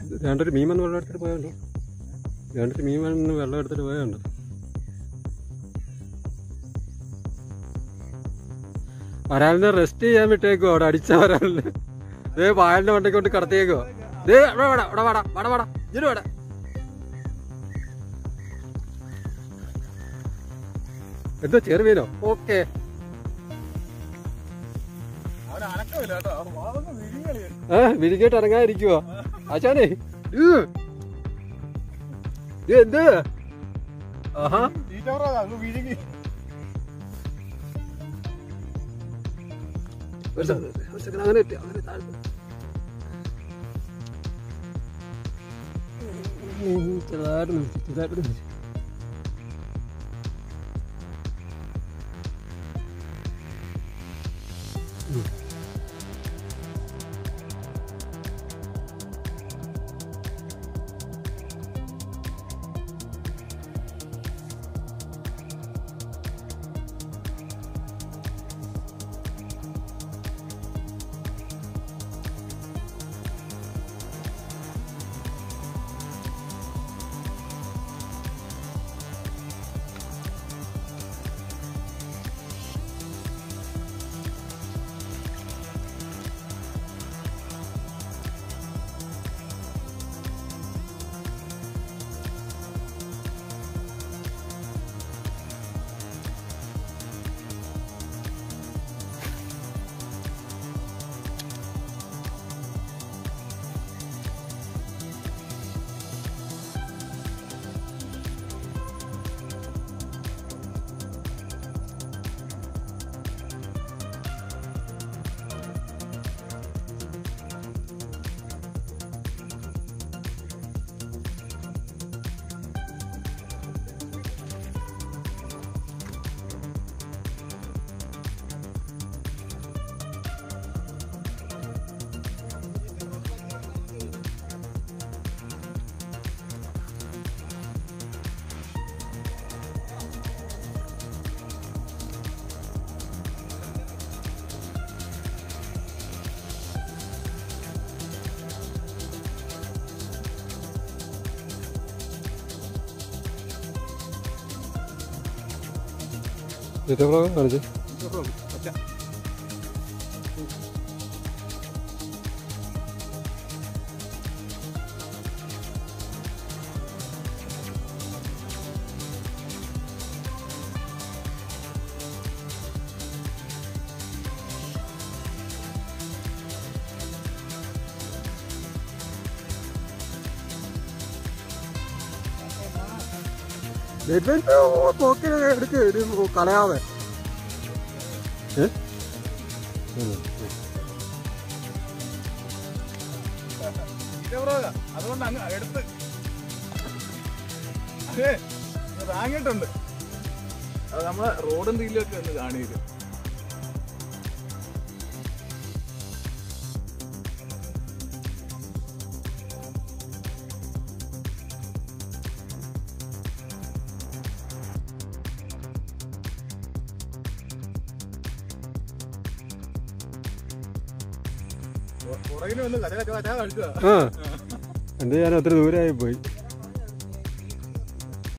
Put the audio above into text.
രണ്ടൊരു മീൻ വന്ന് വെള്ളം എടുത്തിട്ട് പോയുണ്ടോ രണ്ടൊരു മീൻ വന്ന് വെള്ളം എടുത്തിട്ട് പോയുണ്ടോ വരാലിനെ റെസ്റ്റ് ചെയ്യാൻ വിട്ടേക്കോ അവിടെ അടിച്ച വരാലിന് ദേ വായലിന്റെ വണ്ടി കൊണ്ട് കടത്തിയേക്കോ ദേ ഇവിടെ വാടാ ഇവിടെ വാടാ വാടാ വാടാ ഇങ്ങോട്ട് വാടാ എന്തോ ചെറുമീനോ ഓക്കെ അവന് അനക്കമില്ല കേട്ടോ അവൻ വാതൊന്ന് വിരിഞ്ഞളി ആ വിരിഞ്ഞിട്ട് ഇറങ്ങാതിരിക്കുവോ ആശാനെ ഇത് ഇത് എന്ത് ആഹാ തീറ്റവറാ അങ്ങ് വിരിഞ്ഞി ഒരു second, ഒരു second, അങ്ങനെ ഇട്ട്, അങ്ങനെ താഴ്ത്ത്. ഉം, ചെറുതായിട്ട് നിർത്തി, ചെറുതായിട്ട് നിർത്തി. ഉം. ഇത് എവിടെ കാണിച്ചേ പോക്കിനെ എടുക്ക് ഇത് കളയാതെ ഏ? ഉം. തീറ്റവറാ അതുകൊണ്ട് അങ്ങ് എടുത്ത് അതെ റാങ്ങിയിട്ടുണ്ട് അത് നമ്മളെ റോഡും റീലൊക്കെ ഒന്ന് കാണിയത് പുറകിന് വന്ന് കഥ കഥ കഥ കളിച്ചതാ ആ എന്ത് ചെയ്യാൻ ഒത്തിരി ദൂരമായി പോയി